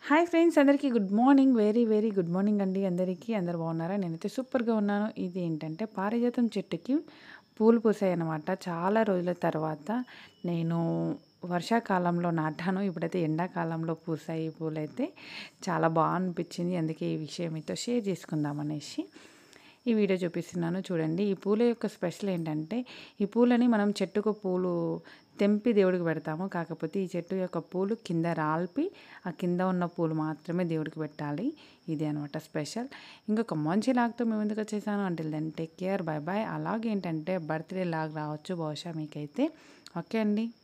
hi friends అందరికీ good morning very very good morning అండి అందరికీ అందరు బాగున్నారా నేనైతే సూపర్గా ఉన్నాను ఇది ఏంటంటే పారిజాతం చెట్టుకి పూలు పూసాయి అన్నమాట చాలా రోజుల తర్వాత నేను వర్షాకాలంలో నాటాను ఇప్పుడైతే ఎండాకాలంలో పూసాయి ఈ పూలైతే చాలా బాగా అనిపించింది అందుకే ఈ విషయం మీతో షేర్ చేసుకుందాం అనేసి ఈ వీడియో చూపిస్తున్నాను చూడండి ఈ పూల యొక్క స్పెషల్ ఏంటంటే ఈ పూలని మనం చెట్టుకు పూలు తెంపి దేవుడికి పెడతాము కాకపోతే ఈ చెట్టు యొక్క పూలు కింద రాల్పి ఆ కింద ఉన్న పూలు మాత్రమే దేవుడికి పెట్టాలి ఇది అనమాట స్పెషల్ ఇంకొక మంచి లాగ్తో మేము ఎందుకు వచ్చేసాను అంటే then take care bye bye అలాగేంటంటే బర్త్డే లాగ్ రావచ్చు బహుశా మీకైతే ఓకే అండి